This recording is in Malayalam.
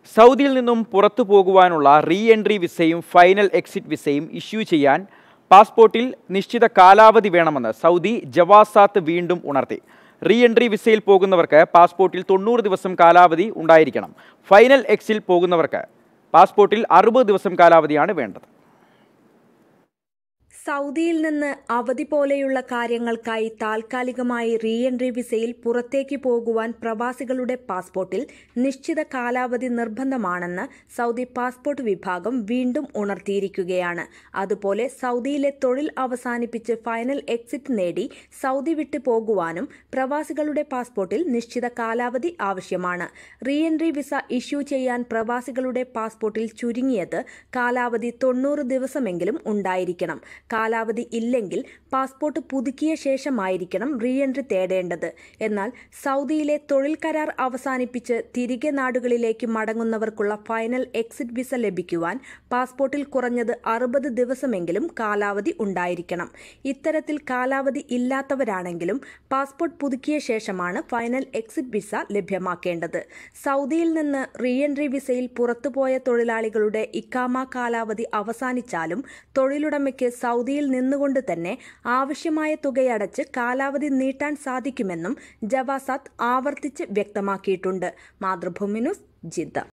സൗദിയിൽ നിന്നും പുറത്തു പോകുവാനുള്ള റീ എൻട്രി വിസയും ഫൈനൽ എക്സിറ്റ് വിസയും ഇഷ്യൂ ചെയ്യാൻ പാസ്പോർട്ടിൽ നിശ്ചിത കാലാവധി വേണമെന്ന് സൗദി ജവാസാത്ത് വീണ്ടും ഉണർത്തി റീ എൻട്രി വിസയിൽ പോകുന്നവർക്ക് പാസ്പോർട്ടിൽ തൊണ്ണൂറ് ദിവസം കാലാവധി ഉണ്ടായിരിക്കണം ഫൈനൽ എക്സിൽ പോകുന്നവർക്ക് പാസ്പോർട്ടിൽ അറുപത് ദിവസം കാലാവധിയാണ് വേണ്ടത് സൗദിയിൽ നിന്ന് അവധി പോലെയുള്ള കാര്യങ്ങൾക്കായി താൽക്കാലികമായി റീ എൻട്രി വിസയിൽ പുറത്തേക്ക് പോകുവാൻ പ്രവാസികളുടെ പാസ്പോർട്ടിൽ നിശ്ചിത കാലാവധി നിർബന്ധമാണെന്ന് സൗദി പാസ്പോർട്ട് വിഭാഗം വീണ്ടും ഉണർത്തിയിരിക്കുകയാണ് അതുപോലെ സൗദിയിലെ തൊഴിൽ അവസാനിപ്പിച്ച് ഫൈനൽ എക്സിറ്റ് നേടി സൗദി വിട്ടു പോകുവാനും പ്രവാസികളുടെ പാസ്പോർട്ടിൽ നിശ്ചിത കാലാവധി ആവശ്യമാണ് റീ എൻട്രി വിസ ഇഷ്യൂ ചെയ്യാൻ പ്രവാസികളുടെ പാസ്പോർട്ടിൽ ചുരുങ്ങിയത് കാലാവധി തൊണ്ണൂറ് ദിവസമെങ്കിലും ഉണ്ടായിരിക്കണം കാലാവധി ഇല്ലെങ്കിൽ പാസ്പോർട്ട് പുതുക്കിയ ശേഷമായിരിക്കണം റീ എൻട്രി തേടേണ്ടത് എന്നാൽ സൗദിയിലെ തൊഴിൽ കരാർ അവസാനിപ്പിച്ച് തിരികെ നാടുകളിലേക്ക് മടങ്ങുന്നവർക്കുള്ള ഫൈനൽ എക്സിറ്റ് വിസ ലഭിക്കുവാൻ പാസ്പോർട്ടിൽ കുറഞ്ഞത് അറുപത് ദിവസമെങ്കിലും കാലാവധി ഉണ്ടായിരിക്കണം ഇത്തരത്തിൽ കാലാവധി ഇല്ലാത്തവരാണെങ്കിലും പാസ്പോർട്ട് പുതുക്കിയ ശേഷമാണ് ഫൈനൽ എക്സിറ്റ് വിസ ലഭ്യമാക്കേണ്ടത് സൗദിയിൽ നിന്ന് റീ എൻട്രി വിസയിൽ പുറത്തുപോയ തൊഴിലാളികളുടെ ഇക്കാമ കാലാവധി അവസാനിച്ചാലും തൊഴിലുടമയ്ക്ക് സൗദിയിൽ നിന്നുകൊണ്ട് തന്നെ ആവശ്യമായ തുകയടച്ച് കാലാവധി നീട്ടാൻ സാധിക്കുമെന്നും ജവാസാത്ത് ആവർത്തിച്ച് വ്യക്തമാക്കിയിട്ടുണ്ട് മാതൃഭൂമി ന്യൂസ് ജിദ്ദ